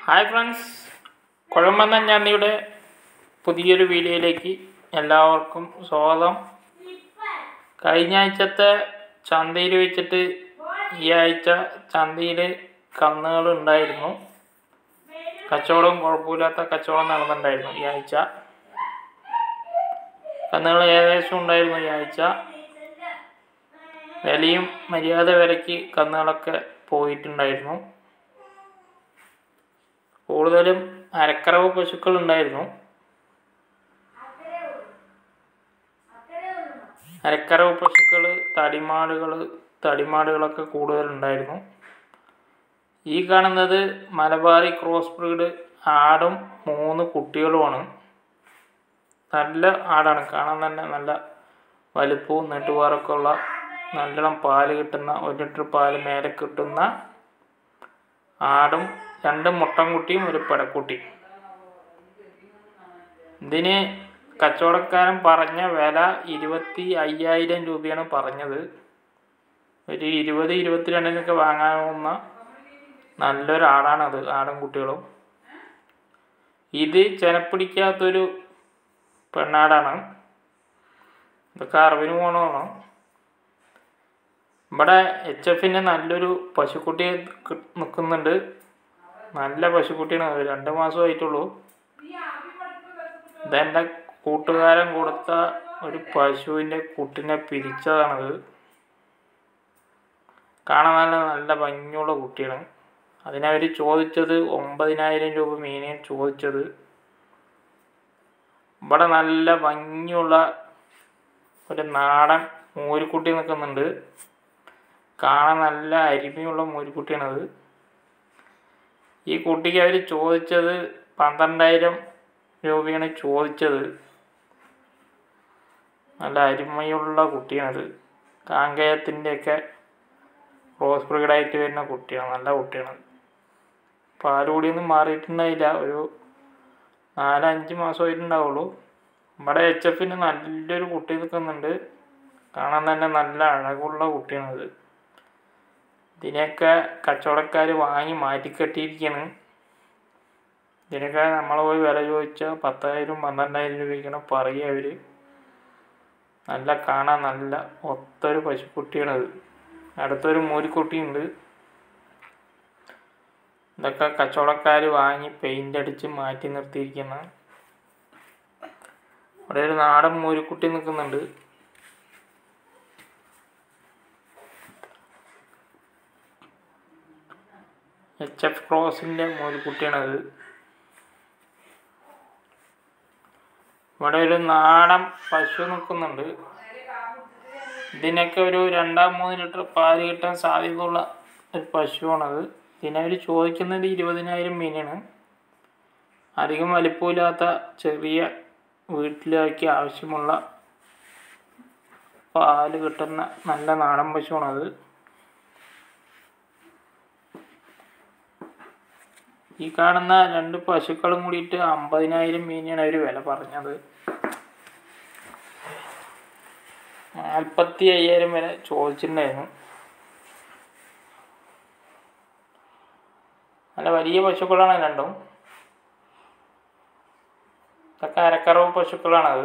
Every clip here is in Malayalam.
ഹായ് ഫ്രണ്ട്സ് കുഴമ്പന്ന ഞാനിയുടെ പുതിയൊരു വീഡിയോയിലേക്ക് എല്ലാവർക്കും സ്വാഗതം കഴിഞ്ഞ ആഴ്ചത്തെ ചന്തയിൽ വെച്ചിട്ട് ഈ ആഴ്ച ചന്തയിൽ കന്നുകൾ ഉണ്ടായിരുന്നു കച്ചവടവും കുഴപ്പമില്ലാത്ത കച്ചവടം നടന്നിട്ടുണ്ടായിരുന്നു ഈ ആഴ്ച കന്നുകൾ ഏകദേശം ഉണ്ടായിരുന്നു ഈ ആഴ്ച വിലയും മര്യാദ വിലയ്ക്ക് കന്നുകളൊക്കെ പോയിട്ടുണ്ടായിരുന്നു കൂടുതലും അരക്കറവ് പശുക്കൾ ഉണ്ടായിരുന്നു അരക്കറവ് പശുക്കൾ തടിമാടുകൾ തടിമാടുകളൊക്കെ കൂടുതലുണ്ടായിരുന്നു ഈ കാണുന്നത് മലബാറി ക്രോസ് ബ്രീഡ് ആടും മൂന്ന് കുട്ടികളുമാണ് നല്ല ആടാണ് കാണാൻ തന്നെ നല്ല വലിപ്പവും നെട്ടുപാറൊക്കെ ഉള്ള നല്ലോണം പാല് കിട്ടുന്ന ഒരു ലിറ്റർ പാല് മേലെ കിട്ടുന്ന ആടും രണ്ട് മുട്ടൻകുട്ടിയും ഒരു പെടക്കുട്ടി ഇതിന് കച്ചവടക്കാരൻ പറഞ്ഞ വില ഇരുപത്തി അയ്യായിരം രൂപയാണ് പറഞ്ഞത് ഒരു ഇരുപത് ഇരുപത്തിരണ്ടിനൊക്കെ വാങ്ങാവുന്ന നല്ലൊരു ആടാണത് ആടും കുട്ടികളും ഇത് ചെനപ്പിടിക്കാത്തൊരു പെണ്ണാടാണ് ഇതൊക്കെ അറിവിന് പോകണമാണ് ഇവിടെ എച്ച് എഫിന് നല്ലൊരു പശുക്കുട്ടി കി- നിൽക്കുന്നുണ്ട് നല്ല പശുക്കുട്ടിയാണ് അത് രണ്ട് മാസമായിട്ടുള്ളൂ ഇതെൻ്റെ കൂട്ടുകാരൻ കൊടുത്ത ഒരു പശുവിൻ്റെ കുട്ടിനെ പിരിച്ചതാണത് കാണാൻ നല്ല നല്ല ഭംഗിയുള്ള കുട്ടിയാണ് അതിനവർ ചോദിച്ചത് ഒമ്പതിനായിരം രൂപ മീനെ ചോദിച്ചത് ഇവിടെ നല്ല ഭംഗിയുള്ള ഒരു നാടൻ മൂരിക്കുട്ടി നിൽക്കുന്നുണ്ട് കാണാൻ നല്ല അരിമയുള്ള മൂരിക്കുട്ടിയാണത് ഈ കുട്ടിക്ക് അവർ ചോദിച്ചത് പന്ത്രണ്ടായിരം രൂപയാണ് ചോദിച്ചത് നല്ല അരിമയുള്ള കുട്ടിയാണത് കാങ്കയത്തിൻ്റെയൊക്കെ ക്രോസ് ബ്രീഡായിട്ട് വരുന്ന കുട്ടിയാണ് നല്ല കുട്ടിയാണ് പാലുകൂടിയൊന്നും മാറിയിട്ടുണ്ടായില്ല ഒരു നാലഞ്ച് മാസമായിട്ടുണ്ടാവുള്ളൂ നമ്മുടെ എച്ച് എഫിന് നല്ലൊരു കുട്ടി നിൽക്കുന്നുണ്ട് കാണാൻ തന്നെ നല്ല അഴകുള്ള കുട്ടിയാണത് ഇതിനെയൊക്കെ കച്ചവടക്കാർ വാങ്ങി മാറ്റിക്കെട്ടിയിരിക്കുകയാണ് ഇതിനൊക്കെ നമ്മൾ പോയി വില ചോദിച്ചാൽ പത്തായിരം പന്ത്രണ്ടായിരം രൂപയ്ക്കാണ് പറയുക അവർ നല്ല കാണാൻ നല്ല ഒത്തൊരു പശുക്കുട്ടിയാണത് അടുത്തൊരു മൂരിക്കുട്ടിയുണ്ട് ഇതൊക്കെ കച്ചവടക്കാർ വാങ്ങി പെയിൻ്റ് അടിച്ച് മാറ്റി നിർത്തിയിരിക്കുന്ന അവിടെ ഒരു നാടൻ മൂരിക്കുട്ടി നിൽക്കുന്നുണ്ട് എച്ച് എഫ് ക്രോസിൻ്റെ മൂലിക്കുട്ടിയാണത് ഇവിടെ ഒരു നാടൻ പശു നിൽക്കുന്നുണ്ട് ഇതിനൊക്കെ ഒരു രണ്ടാം മൂന്ന് ലിറ്റർ പാല് കിട്ടാൻ സാധ്യതയുള്ള ഒരു പശുവാണത് ഇതിനവർ ചോദിക്കുന്നത് ഇരുപതിനായിരം മീനാണ് അധികം വലിപ്പമില്ലാത്ത ചെറിയ വീട്ടിലേക്ക് ആവശ്യമുള്ള പാല് കിട്ടുന്ന നല്ല നാടൻ പശുവാണത് ഈ കാണുന്ന രണ്ട് പശുക്കളും കൂടിയിട്ട് അമ്പതിനായിരം മീനാണ് അവർ വില പറഞ്ഞത് നാൽപ്പത്തി അയ്യായിരം വരെ ചോദിച്ചിട്ടുണ്ടായിരുന്നു നല്ല വലിയ പശുക്കളാണ് രണ്ടും ഇതൊക്കെ അരക്കറവ് പശുക്കളാണത്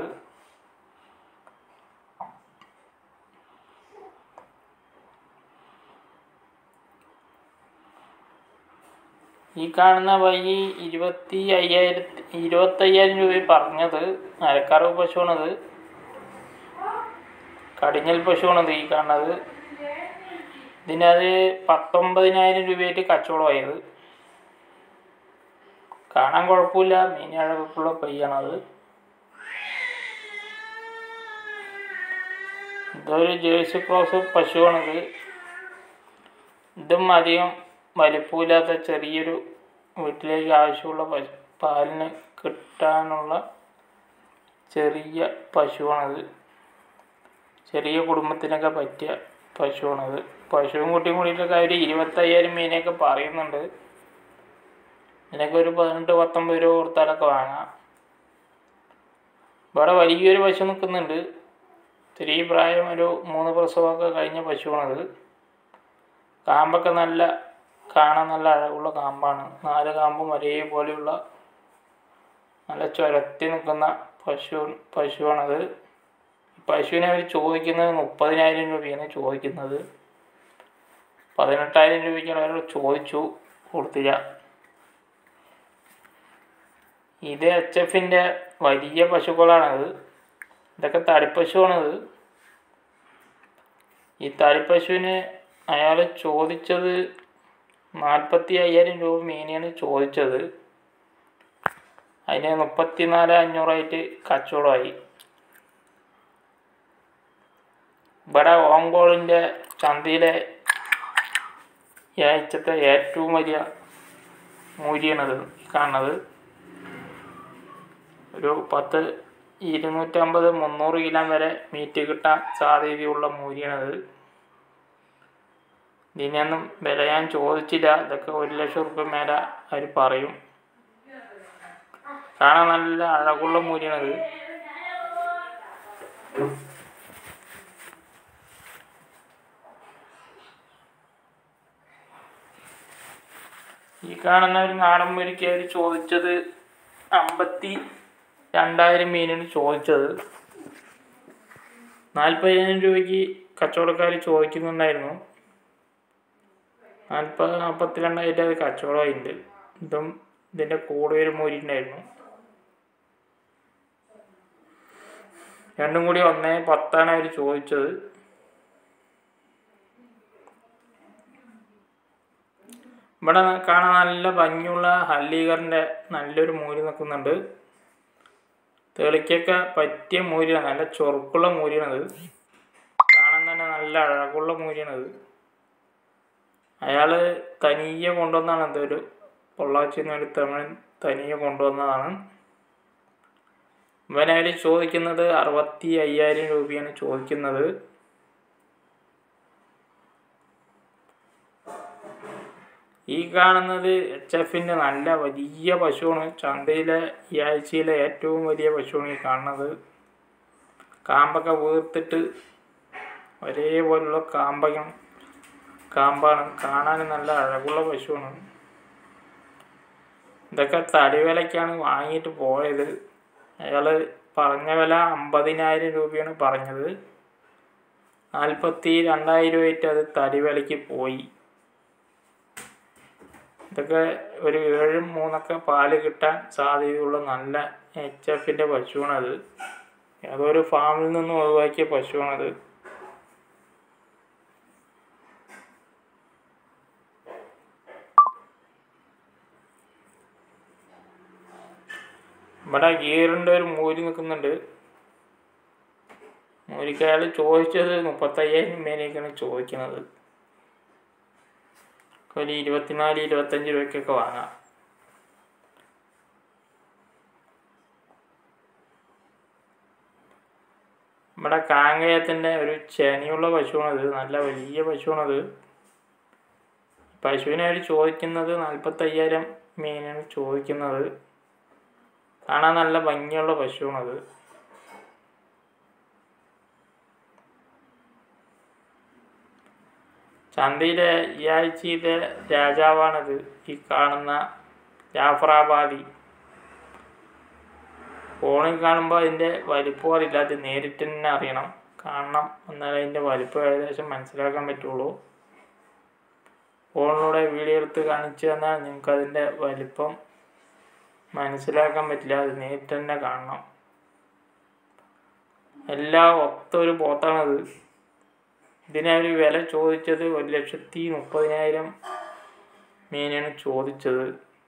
ഈ കാണുന്ന വഴി ഇരുപത്തി അയ്യായിരത്തി ഇരുപത്തയ്യായിരം രൂപ പറഞ്ഞത് അരക്കറവ് പശുവാണത് കടിഞ്ഞൽ പശുവാണത് ഈ കാണുന്നത് ഇതിനത് പത്തൊമ്പതിനായിരം രൂപയായിട്ട് കച്ചവടമായത് കാണാൻ കുഴപ്പമില്ല മീനഴകുള്ള പയ്യാണത് ഇതൊരു ജേഴ്സി ക്രോസ് പശുവാണിത് ഇതും അധികം വലിപ്പമില്ലാത്ത ചെറിയൊരു വീട്ടിലേക്ക് ആവശ്യമുള്ള പശു പാലിന് കിട്ടാനുള്ള ചെറിയ പശുവാണത് ചെറിയ കുടുംബത്തിനൊക്കെ പറ്റിയ പശുവാണത് പശുവും കുട്ടിയും കൂടിയിട്ടൊക്കെ അവർ ഇരുപത്തയ്യായിരം മീനൊക്കെ പറയുന്നുണ്ട് ഇതിനൊക്കെ ഒരു പതിനെട്ട് പത്തൊമ്പത് രൂപ കൊടുത്താലൊക്കെ വാങ്ങാം ഇവിടെ വലിയൊരു പശു നിൽക്കുന്നുണ്ട് ഇത്തിരി പ്രായം ഒരു മൂന്ന് പ്രസവമൊക്കെ കഴിഞ്ഞ പശുവാണത് കാമ്പൊക്കെ നല്ല കാണാൻ നല്ല അഴകുള്ള കാമ്പാണ് നാല് കാമ്പും ഒരേപോലെയുള്ള നല്ല ചുരത്തി നിൽക്കുന്ന പശു പശുവാണത് പശുവിനെ അവർ ചോദിക്കുന്നത് മുപ്പതിനായിരം രൂപയാണ് ചോദിക്കുന്നത് പതിനെട്ടായിരം രൂപയ്ക്കാണ് അവർ ചോദിച്ചു കൊടുത്തില്ല ഇത് എച്ച് എഫിൻ്റെ വലിയ പശുക്കളാണത് ഇതൊക്കെ തടിപ്പശുവാണത് ഈ തടിപ്പശുവിന് അയാൾ ചോദിച്ചത് നാൽപ്പത്തി അയ്യായിരം രൂപ മീനെയാണ് ചോദിച്ചത് അതിന് മുപ്പത്തിനാല് അഞ്ഞൂറായിട്ട് കച്ചവടമായി ഇവിടെ ഓങ്കോളിൻ്റെ ചന്തയിലെ ഈ ആഴ്ചത്തെ ഏറ്റവും വലിയ മൂല്യമാണത് കാണുന്നത് ഒരു പത്ത് ഇരുന്നൂറ്റമ്പത് മുന്നൂറ് കിലോ വരെ മീറ്റ് കിട്ടാൻ സാധ്യതയുള്ള മൂല്യമാണത് ഇതിനൊന്നും വില ഞാൻ ചോദിച്ചില്ല ഇതൊക്കെ ഒരു ലക്ഷം റുപ്യ മേലെ അവർ പറയും കാണാൻ നല്ല അഴകുള്ള മൂല്യമാണത് ഈ കാണുന്ന ഒരു നാടൻ മുരിക്ക് അവർ ചോദിച്ചത് അമ്പത്തി രണ്ടായിരം മീനാണ് ചോദിച്ചത് നാൽപ്പതിനായിരം രൂപയ്ക്ക് കച്ചവടക്കാർ ചോദിക്കുന്നുണ്ടായിരുന്നു നാൽപ്പത് നാൽപ്പത്തി രണ്ടായിട്ട് അത് കച്ചവടമായിട്ടുണ്ട് ഇതും ഇതിൻ്റെ കൂടെ ഒരു മൂരിണ്ടായിരുന്നു രണ്ടും കൂടി ഒന്നേ പത്താണ് അവർ ചോദിച്ചത് ഇവിടെ കാണാൻ നല്ല ഭംഗിയുള്ള ഹല്ലീകറിൻ്റെ നല്ലൊരു മൂരി നിൽക്കുന്നുണ്ട് തെളിക്കൊക്കെ പറ്റിയ മൂരിയാണ് നല്ല ചൊറുക്കുള്ള മൂരിയാണത് കാണാൻ തന്നെ നല്ല അഴകുള്ള മൂരിയാണത് അയാൾ തനിയെ കൊണ്ടുവന്നതാണ് എന്തൊരു പൊള്ളാച്ചിയിൽ നിന്ന് ഒരു തമിഴൻ തനിയെ കൊണ്ടുവന്നതാണ് ഇവനതിൽ ചോദിക്കുന്നത് അറുപത്തി അയ്യായിരം രൂപയാണ് ചോദിക്കുന്നത് ഈ കാണുന്നത് എച്ച് എഫിൻ്റെ നല്ല വലിയ പശുവാണ് ചന്തയിലെ ഈ ആഴ്ചയിലെ ഏറ്റവും വലിയ പശുവാണ് ഈ കാണുന്നത് കാമ്പൊക്കെ വീർത്തിട്ട് ഒരേപോലുള്ള കാമ്പകം കാമ്പാണ് കാണാൻ നല്ല അഴകുള്ള പശുവാണ് ഇതൊക്കെ തടിവിലയ്ക്കാണ് വാങ്ങിയിട്ട് പോയത് അയാൾ പറഞ്ഞ വില അമ്പതിനായിരം രൂപയാണ് പറഞ്ഞത് നാൽപ്പത്തി രണ്ടായിരം രൂപയായിട്ട് അത് തടിവിലയ്ക്ക് പോയി ഇതൊക്കെ ഒരു ഏഴും മൂന്നൊക്കെ പാല് കിട്ടാൻ സാധ്യതയുള്ള നല്ല എച്ച് എഫിൻ്റെ പശുവാണത് അതൊരു ഫാമിൽ നിന്നും ഒഴിവാക്കിയ പശുവാണത് ഇവിടെ ഗിയറിൻ്റെ ഒരു മൂരി നിൽക്കുന്നുണ്ട് മൂരിക്ക് അയാൾ ചോദിച്ചത് മുപ്പത്തയ്യായിരം മേലേക്കാണ് ചോദിക്കുന്നത് ഒരു ഇരുപത്തിനാല് ഇരുപത്തഞ്ച് രൂപയ്ക്കൊക്കെ വാങ്ങാം നമ്മുടെ കാങ്കയത്തിൻ്റെ ഒരു ചെനിയുള്ള പശുവാണത് നല്ല വലിയ പശുവാണത് പശുവിനെ അവർ ചോദിക്കുന്നത് നാൽപ്പത്തയ്യായിരം മീനാണ് ചോദിക്കുന്നത് കാണാൻ നല്ല ഭംഗിയുള്ള പശുവാണത് ചന്തയിലെ ഈ ആഴ്ചയിലെ രാജാവാണിത് ഈ കാണുന്ന ജാഫറാബാദി ഫോണിൽ കാണുമ്പോൾ അതിൻ്റെ വലിപ്പം അറിയില്ല അത് നേരിട്ട് തന്നെ അറിയണം കാണണം എന്നാലേ അതിൻ്റെ വലിപ്പം ഏകദേശം മനസ്സിലാക്കാൻ പറ്റുള്ളൂ ഫോണിലൂടെ വീഡിയോ എടുത്ത് കാണിച്ചു തന്നാൽ നിങ്ങൾക്ക് അതിൻ്റെ വലിപ്പം മനസ്സിലാക്കാൻ പറ്റില്ല അത് നേരിട്ട് തന്നെ കാണണം എല്ലാം ഒത്ത ഒരു പോത്താണത് ഇതിനെ അവർ വില ചോദിച്ചത് ഒരു ലക്ഷത്തി മുപ്പതിനായിരം മീനാണ് ചോദിച്ചത്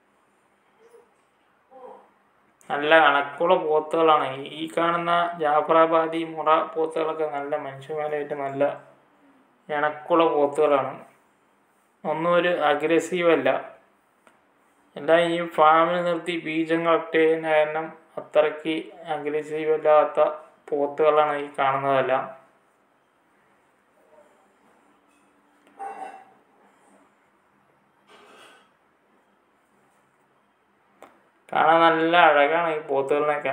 നല്ല കണക്കുള്ള പോത്തുകളാണ് ഈ കാണുന്ന ജാഫറാബാദി മുറ പോത്തുകളൊക്കെ നല്ല മനുഷ്യന്മാരായിട്ട് നല്ല ഇണക്കുള്ള പോത്തുകളാണ് ഒന്നും ഒരു അഗ്രസീവ് അല്ല എല്ലാം ഈ ഫാമിൽ നിർത്തി ബീജം കളക്ട് ചെയ്യുന്ന കാരണം അത്രയ്ക്ക് അഗ്രസീവ് അല്ലാത്ത പോത്തുകളാണ് ഈ കാണുന്നതെല്ലാം കാണാൻ നല്ല അഴകാണ് ഈ പോത്തുകളിനൊക്കെ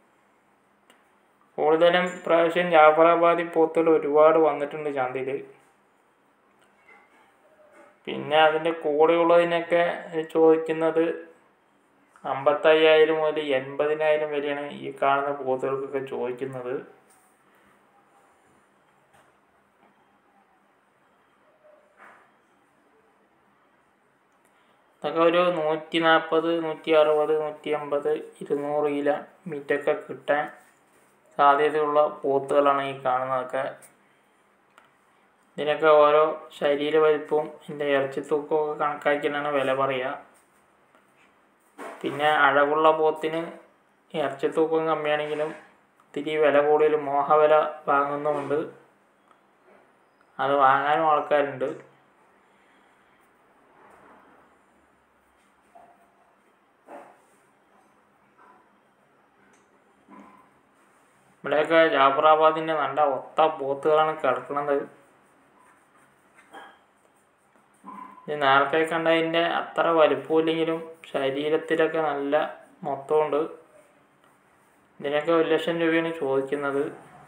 കൂടുതലും പ്രാവശ്യം ജാഫറാബാദി പോത്തുകൾ ഒരുപാട് വന്നിട്ടുണ്ട് ചന്തയിൽ പിന്നെ പിന്നെ അതിൻ്റെ കൂടെയുള്ളതിനൊക്കെ ചോദിക്കുന്നത് അമ്പത്തയ്യായിരം മുതൽ എൺപതിനായിരം വരെയാണ് ഈ കാണുന്ന പോത്തുകൾക്കൊക്കെ ചോദിക്കുന്നത് ഇതൊക്കെ ഒരു നൂറ്റി നാൽപ്പത് നൂറ്റി അറുപത് നൂറ്റി അമ്പത് ഇരുന്നൂറ് കിലോ മീറ്റൊക്കെ കിട്ടാൻ സാധ്യതയുള്ള പോത്തുകളാണ് ഈ കാണുന്നതൊക്കെ ഇതിനൊക്കെ ഓരോ ശരീര വലിപ്പവും ഇതിൻ്റെ ഇറച്ചി തൂക്കമൊക്കെ കണക്കാക്കിയാണ് വില പറയുക പിന്നെ അഴകുള്ള പോത്തിന് ഇറച്ചി തൂക്കം കമ്മിയാണെങ്കിലും ഇത്തിരി വില കൂടുതൽ മോഹവില വാങ്ങുന്നുമുണ്ട് അത് വാങ്ങാനും ആൾക്കാരുണ്ട് ഇവിടെയൊക്കെ ജാഫറാബാദിൻ്റെ നല്ല ഒത്ത പോത്തുകളാണ് കിടക്കുന്നത് ഇത് നേരത്തെ കണ്ടതിൻ്റെ അത്ര വലിപ്പമില്ലെങ്കിലും ശരീരത്തിലൊക്കെ നല്ല മൊത്തമുണ്ട് ഇതിനൊക്കെ ഒരു ലക്ഷം രൂപയാണ് ചോദിക്കുന്നത്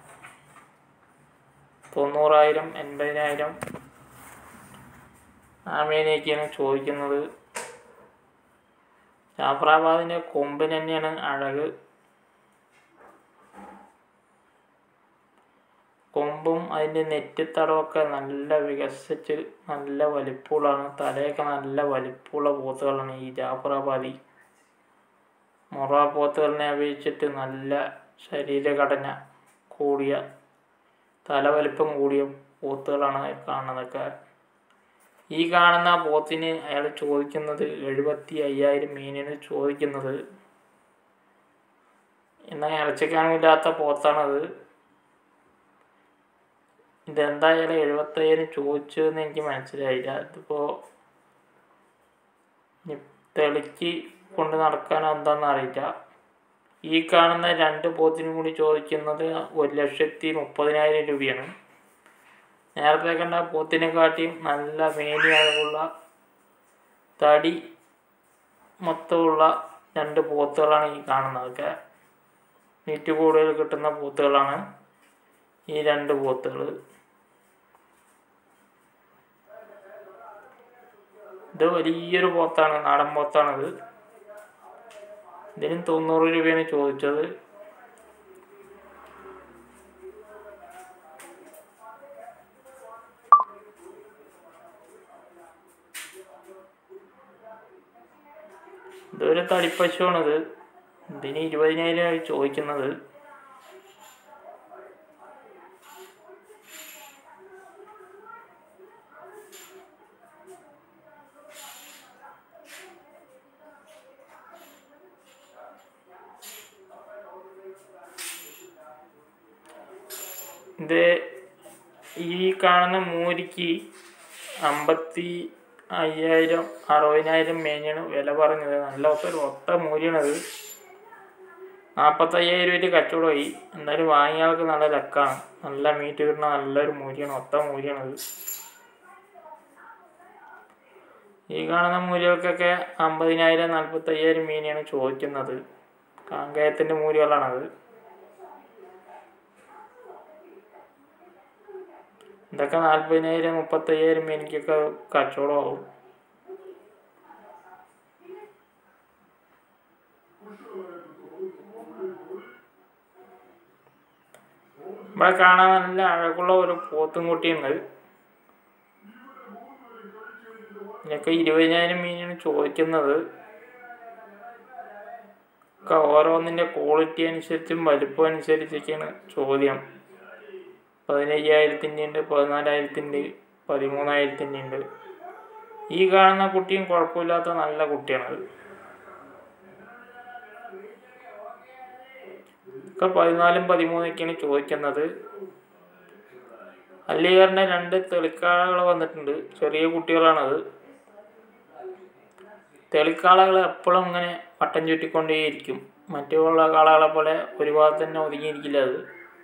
തൊണ്ണൂറായിരം എൺപതിനായിരം ആമേനെയൊക്കെയാണ് ചോദിക്കുന്നത് ജാഫറാബാദിൻ്റെ കൊമ്പിന് തന്നെയാണ് അഴക് കൊമ്പും അതിൻ്റെ നെറ്റിത്തടമൊക്കെ നല്ല വികസിച്ച് നല്ല വലിപ്പമുള്ളതാണ് തലയൊക്കെ നല്ല വലിപ്പമുള്ള പോത്തുകളാണ് ഈ ജാഫറാബാദി മൊറ പോത്തുകളിനെ അപേക്ഷിച്ചിട്ട് നല്ല ശരീരഘടന കൂടിയ തലവലിപ്പം കൂടിയ പോത്തുകളാണ് കാണുന്നതൊക്കെ ഈ കാണുന്ന പോത്തിന് അയാൾ ചോദിക്കുന്നത് എഴുപത്തി അയ്യായിരം മീനിന് ചോദിക്കുന്നത് എന്നാൽ ഇറച്ചിക്കാനുമില്ലാത്ത പോത്താണത് ഇതെന്തായാലും എഴുപത്തയ്യായിരം ചോദിച്ചു എന്ന് എനിക്ക് മനസ്സിലായില്ല ഇതിപ്പോൾ തെളിക്ക് കൊണ്ട് നടക്കാനോ എന്താണെന്ന് അറിയില്ല ഈ കാണുന്ന രണ്ട് പോത്തിനും കൂടി ചോദിക്കുന്നത് ഒരു ലക്ഷത്തി മുപ്പതിനായിരം രൂപയാണ് നേരത്തെ കണ്ട പോത്തിനെക്കാട്ടിയും നല്ല മേലി അളവുള്ള തടി മൊത്തമുള്ള രണ്ട് പോത്തുകളാണ് ഈ കാണുന്നതൊക്കെ നീറ്റ് കൂടുതൽ കിട്ടുന്ന പോത്തുകളാണ് ഈ രണ്ട് പോത്തുകൾ ഇത് വലിയൊരു പോത്താണ് നാടൻ പോത്താണിത് ഇതിനും തൊണ്ണൂറ് രൂപയാണ് ചോദിച്ചത് ഇതൊരു തടിപ്പശുവാണിത് ഇതിന് ഇരുപതിനായിരമാണ് ചോദിക്കുന്നത് ഇത് ഈ കാണുന്ന മൂരിക്ക് അമ്പത്തി അയ്യായിരം അറുപതിനായിരം മേഞ്ഞാണ് വില പറഞ്ഞത് നല്ല ഒത്ത ഒരു ഒത്ത മൂരിയാണത് നാൽപ്പത്തയ്യായിരം രൂപയ്ക്ക് കച്ചവടമായി എന്തായാലും വാങ്ങിയ ആൾക്ക് നല്ല ലക്കാണ് നല്ല മീറ്റ് കിട്ടുന്ന നല്ലൊരു മൂരിയാണ് ഒത്ത മൂരിയാണത് ഈ കാണുന്ന മൂരികൾക്കൊക്കെ അമ്പതിനായിരം നാൽപ്പത്തയ്യായിരം മീനെയാണ് ചോദിക്കുന്നത് കാങ്കയത്തിൻ്റെ മൂരികളാണത് ഇതൊക്കെ നാൽപ്പതിനായിരം മുപ്പത്തയ്യായിരം എനിക്കൊക്കെ കച്ചവടമാവും ഇവിടെ കാണാൻ നല്ല അഴകുള്ള ഒരു പോത്തും കുട്ടിയുണ്ട് ഇതിനൊക്കെ ഇരുപതിനായിരം മീനാണ് ചോദിക്കുന്നത് ഒക്കെ ഓരോന്നിൻ്റെ ക്വാളിറ്റി അനുസരിച്ചും വലിപ്പം അനുസരിച്ചൊക്കെയാണ് ചോദ്യം പതിനയ്യായിരത്തിൻ്റെ ഉണ്ട് പതിനാലായിരത്തിൻ്റെ പതിമൂന്നായിരത്തിൻ്റെ ഉണ്ട് ഈ കാണുന്ന കുട്ടിയും കുഴപ്പമില്ലാത്ത നല്ല കുട്ടിയാണത് ഒക്കെ പതിനാലും പതിമൂന്നൊക്കെയാണ് ചോദിക്കുന്നത് അല്ലിയാറിൻ്റെ രണ്ട് തെളിക്കാളകൾ വന്നിട്ടുണ്ട് ചെറിയ കുട്ടികളാണത് തെളിക്കാളകൾ എപ്പോഴും ഇങ്ങനെ വട്ടം ചുറ്റിക്കൊണ്ടേയിരിക്കും മറ്റുള്ള കാളകളെ പോലെ ഒരു ഭാഗത്ത് തന്നെ ഒതുങ്ങിയിരിക്കില്ല അത്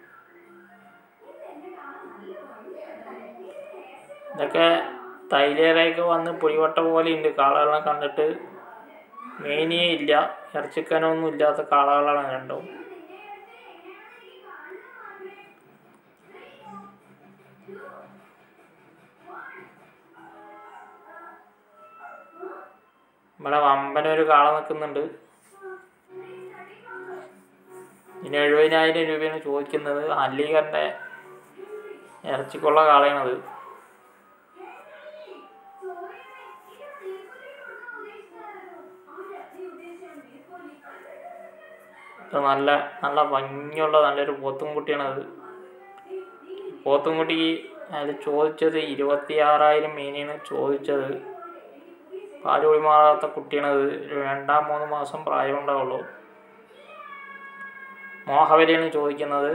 ഇതൊക്കെ തൈലേറയൊക്കെ വന്ന് പൊടിവട്ട പോലെ ഉണ്ട് കാളകളെ കണ്ടിട്ട് മേനിയേ ഇല്ല ഇറച്ചിക്കനൊന്നും ഇല്ലാത്ത കാളകളാണ് രണ്ടും ഇവിടെ വമ്പനൊരു കാള നിൽക്കുന്നുണ്ട് ഇതിന് എഴുപതിനായിരം രൂപയാണ് ചോദിക്കുന്നത് അല്ലീകറിൻ്റെ ഇറച്ചിക്കുള്ള കാളയാണത് ഇത് നല്ല നല്ല ഭംഗിയുള്ള നല്ലൊരു പോത്തും കുട്ടിയാണത് പോത്തും കുട്ടിക്ക് അത് ചോദിച്ചത് ഇരുപത്തി ആറായിരം മീനാണ് ചോദിച്ചത് പാല് കുടി മാറാത്ത കുട്ടിയാണത് ഒരു രണ്ടാം മൂന്ന് മാസം പ്രായം ഉണ്ടാവുള്ളൂ മോഹവലിയാണ് ചോദിക്കുന്നത്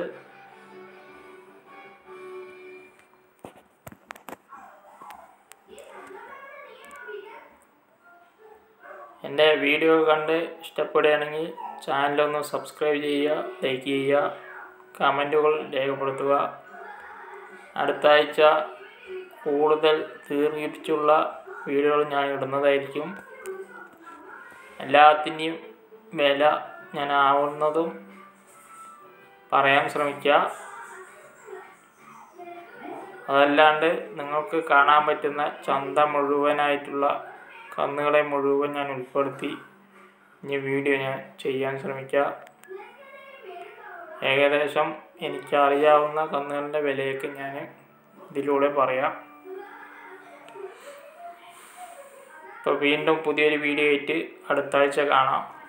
എൻ്റെ വീഡിയോ കണ്ട് ഇഷ്ടപ്പെടുകയാണെങ്കിൽ ചാനലൊന്ന് സബ്സ്ക്രൈബ് ചെയ്യുക ലൈക്ക് ചെയ്യുക കമൻറ്റുകൾ രേഖപ്പെടുത്തുക അടുത്ത ആഴ്ച കൂടുതൽ ദീർഘിപ്പിച്ചുള്ള വീഡിയോകൾ ഞാൻ ഇടുന്നതായിരിക്കും എല്ലാത്തിൻ്റെയും വില ഞാൻ ആവുന്നതും പറയാൻ ശ്രമിക്കുക അതല്ലാണ്ട് നിങ്ങൾക്ക് കാണാൻ പറ്റുന്ന ചന്ത മുഴുവനായിട്ടുള്ള കന്നുകളെ മുഴുവൻ ഞാൻ ഉൾപ്പെടുത്തി ഇനി വീഡിയോ ഞാൻ ചെയ്യാൻ ശ്രമിക്കുക ഏകദേശം എനിക്കറിയാവുന്ന കന്നുകളുടെ വിലയൊക്കെ ഞാൻ ഇതിലൂടെ പറയാം അപ്പോൾ വീണ്ടും പുതിയൊരു വീഡിയോ ആയിട്ട് അടുത്ത ആഴ്ച കാണാം